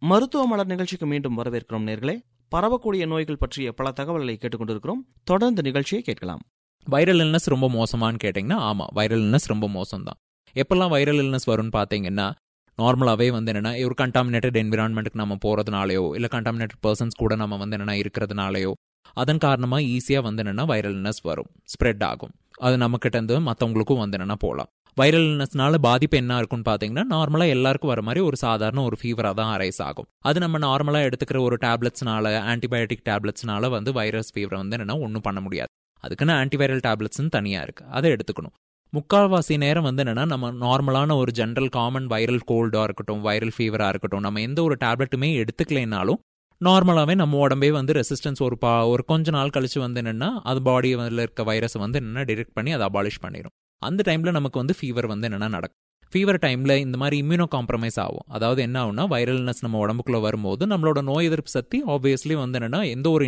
மருத்துவ மலர் நிகழ்ச்சிக்கு மீண்டும் வரவேற்கிறோம் நேர்களே பரவக்கூடிய நோய்கள் பற்றிய பல தகவல்களை கேட்டுக்கொண்டிருக்கிறோம் தொடர்ந்து நிகழ்ச்சியை கேட்கலாம் வைரல் இல்னஸ் ரொம்ப மோசமான்னு கேட்டிங்கன்னா ஆமாம் வைரல் இல்னஸ் ரொம்ப மோசம் தான் எப்பெல்லாம் வைரல் இல்னஸ் வரும்னு பார்த்தீங்கன்னா நார்மலாகவே வந்து என்னென்னா ஒரு கண்டாமினேட்டட் என்விரான்மெண்ட்டுக்கு நம்ம போகிறதுனாலையோ இல்லை கண்டாமினேட்டட் பர்சன்ஸ் கூட நம்ம வந்து என்னென்னா இருக்கிறதுனாலையோ அதன் காரணமாக ஈஸியாக வந்து என்னென்னா வைரல் இல்னஸ் வரும் ஸ்ப்ரெட் ஆகும் அது நம்மக்கிட்ட இருந்து மற்றவங்களுக்கும் வந்து என்னென்னா போகலாம் வைரல் இல்னஸ்னால பாதிப்பு என்ன இருக்குன்னு பார்த்தீங்கன்னா நார்மலாக எல்லாருக்கும் வர மாதிரி ஒரு சாதாரண ஒரு ஃபீவராக தான் அரைஸ் ஆகும் அது நம்ம நார்மலாக எடுத்துக்கிற ஒரு டேப்லெட்ஸ்னால ஆன்டிபயோட்டிக் டேப்லெட்ஸ்னால வந்து வைரஸ் ஃபீவரை வந்து என்னென்னா ஒன்றும் பண்ண முடியாது அதுக்குன்னு ஆன்டிவைரல் டேப்லெட்ஸ்னு தனியாக இருக்குது அதை எடுத்துக்கணும் முக்கால்வாசி நேரம் வந்து என்னென்னா நம்ம நார்மலான ஒரு ஜென்ரல் காமன் வைரல் கோல்டாக இருக்கட்டும் வைரல் ஃபீவராக இருக்கட்டும் நம்ம எந்த ஒரு டேப்லெட்டுமே எடுத்துக்கலைனாலும் நார்மலாகவே நம்ம உடம்பே வந்து ரெசிஸ்டன்ஸ் ஒரு பா ஒரு கொஞ்ச நாள் கழிச்சு வந்து என்னென்னா அது பாடியில் இருக்க வைரஸை வந்து என்னென்னா டிடெக்ட் பண்ணி அதை அபாலிஷ் பண்ணிடும் அந்த டைமில் நமக்கு வந்து ஃபீவர் வந்து என்னென்னா நடக்கும் ஃபீவர் டைமில் இந்த மாதிரி இம்யூனோ காம்ப்ரமைஸ் ஆகும் அதாவது என்ன ஆகும்னா வைரல்னஸ் நம்ம உடம்புக்குள்ளே வரும்போது நம்மளோட நோய் எதிர்ப்பு சக்தி ஆப்வியஸ்லி வந்து என்னென்னா எந்த ஒரு